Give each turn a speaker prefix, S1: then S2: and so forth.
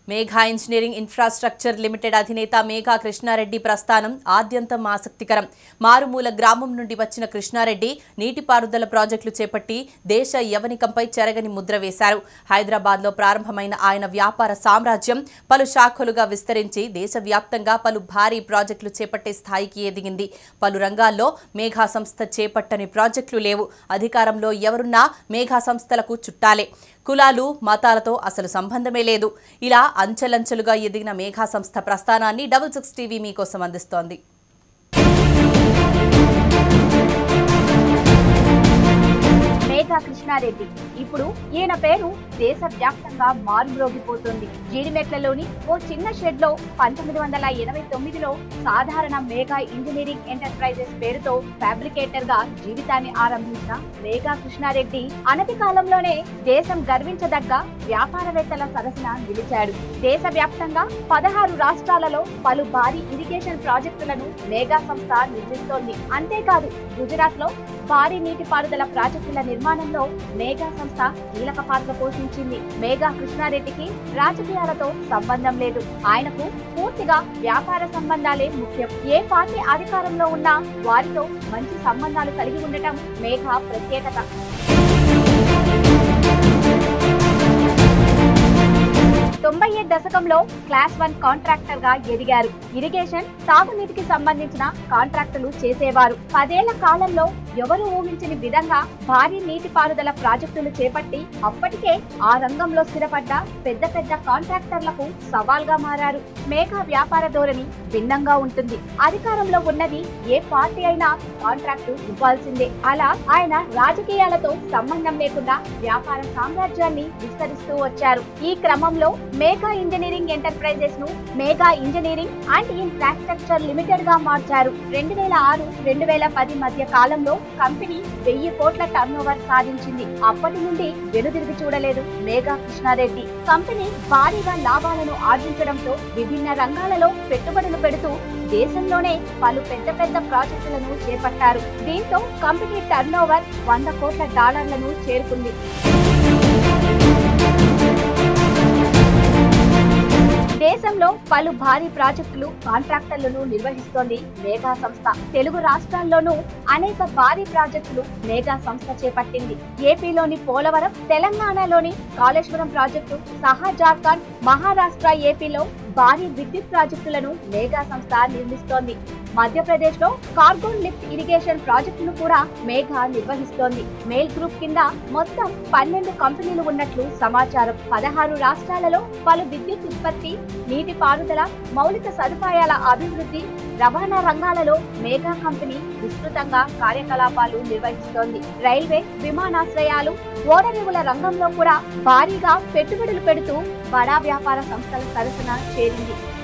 S1: Megha engineering infrastructure limited అధినేత మేఘా కృష్ణారెడ్డి ప్రస్థానం ఆద్యంతం ఆసక్తికరం మారుమూల గ్రామం నుండి వచ్చిన కృష్ణారెడ్డి నీటిపారుదల ప్రాజెక్టులు చేపట్టి దేశ యవనికంపై చెరగని ముద్ర వేశారు హైదరాబాద్లో ప్రారంభమైన ఆయన వ్యాపార సామ్రాజ్యం పలు శాఖలుగా విస్తరించి దేశవ్యాప్తంగా పలు భారీ ప్రాజెక్టులు చేపట్టే స్థాయికి ఎదిగింది పలు రంగాల్లో మేఘా సంస్థ చేపట్టని ప్రాజెక్టులు లేవు అధికారంలో ఎవరున్నా మేఘా సంస్థలకు చుట్టాలే కులాలు మతాలతో అసలు సంబంధమే లేదు ఇలా అంచెలంచెలుగా ఎదిగిన మేఘా సంస్థ ప్రస్థానాన్ని డబుల్ సిక్స్ టీవీ మీకోసం అందిస్తోంది
S2: మేఘా కృష్ణారెడ్డి ఇప్పుడు ఈయన పేరు దేశవ్యాప్తంగా మారుమ్రోగిపోతుంది జీడిమెట్లలోని ఓ చిన్న షెడ్ లో పంతొమ్మిది వందల ఎనభై తొమ్మిదిలో సాధారణ మేఘా ఇంజనీరింగ్ ఎంటర్ప్రైజెస్ పేరుతో ఫ్యాబ్రికేటర్ గా జీవితాన్ని ఆరంభించిన మేఘా కృష్ణారెడ్డి అనతి కాలంలోనే దేశం గర్వించదగ్గ వ్యాపారవేత్తల సరసన నిలిచాడు దేశవ్యాప్తంగా పదహారు రాష్ట్రాలలో పలు భారీ ఇరిగేషన్ ప్రాజెక్టులను మేఘా సంస్థ నిర్మిస్తోంది అంతేకాదు గుజరాత్ లో భారీ నీటిపారుదల ప్రాజెక్టుల నిర్మాణంలో మేఘా సంస్థ కీలక పాత్ర పోషించింది మేఘా కృష్ణారెడ్డికి రాజకీయాలతో సంబంధం లేదు ఆయనకు పూర్తిగా వ్యాపార సంబంధాలే ముఖ్యం ఏ పార్టీ అధికారంలో ఉన్నా వారితో మంచి సంబంధాలు కలిగి ఉండటం మేఘా ప్రత్యేకత తొంభై ఏడు దశకంలో క్లాస్ వన్ కాంట్రాక్టర్ గా ఎదిగారు ఇరిగేషన్ తాగునీటికి సంబంధించిన కాంట్రాక్టులు చేసేవారు పదేళ్ల కాలంలో ఎవరు ఊహించని విధంగా భారీ నీటిపారుదల ప్రాజెక్టులు చేపట్టి అప్పటికే ఆ రంగంలో స్థిరపడ్డ పెద్ద పెద్ద కాంట్రాక్టర్లకు సవాల్గా మారారు మేఘా వ్యాపార ధోరణి భిన్నంగా ఉంటుంది అధికారంలో ఉన్నది ఏ పార్టీ అయినా కాంట్రాక్టు ఇవ్వాల్సిందే అలా ఆయన రాజకీయాలతో సంబంధం లేకుండా వ్యాపార సామ్రాజ్యాన్ని విస్తరిస్తూ వచ్చారు ఈ క్రమంలో మేఘా ఇంజనీరింగ్ ఎంటర్ప్రైజెస్ ను Megha engineering and infrastructure limited గా మార్చారు రెండు వేల ఆరు రెండు వేల పది మధ్య కాలంలో కంపెనీ వెయ్యి కోట్ల టర్న్ ఓవర్ సాధించింది అప్పటి నుండి వెనుదిరిగి చూడలేదు మేఘా కృష్ణారెడ్డి కంపెనీ భారీగా లాభాలను ఆర్జించడంతో విభిన్న రంగాలలో పెట్టుబడులు పెడుతూ దేశంలోనే పలు పెద్ద పెద్ద ప్రాజెక్టులను చేపట్టారు దీంతో కంపెనీ టర్న్ ఓవర్ వంద కోట్ల డాలర్లను చేరుకుంది దేశంలో పలు భారీ ప్రాజెక్టులు కాంట్రాక్టర్లను నిర్వహిస్తోంది మేఘా సంస్థ తెలుగు రాష్ట్రాల్లోనూ అనేక భారీ ప్రాజెక్టులు మేఘా సంస్థ చేపట్టింది ఏపీలోని పోలవరం తెలంగాణలోని కాళేశ్వరం ప్రాజెక్టు సహా జార్ఖండ్ మహారాష్ట్ర ఏపీలో భారీ విద్యుత్ ప్రాజెక్టులను మేఘా సంస్థ నిర్మిస్తోంది మధ్యప్రదేశ్ లో కార్గోన్ లిఫ్ట్ ఇరిగేషన్ ప్రాజెక్టును కూడా మేఘా నిర్వహిస్తోంది మేల్ గ్రూప్ కింద మొత్తం పన్నెండు కంపెనీలు ఉన్నట్లు సమాచారం పదహారు రాష్ట్రాలలో పలు విద్యుత్ ఉత్పత్తి నీటి పారుదల మౌలిక సదుపాయాల అభివృద్ధి రవాణా రంగాలలో మేఘా కంపెనీ విస్తృతంగా కార్యకలాపాలు నిర్వహిస్తోంది రైల్వే విమానాశ్రయాలు ఓడరేవుల రంగంలో కూడా భారీగా పెట్టుబడులు పెడుతూ బడా వ్యాపార సంస్థల సరసన చేరింది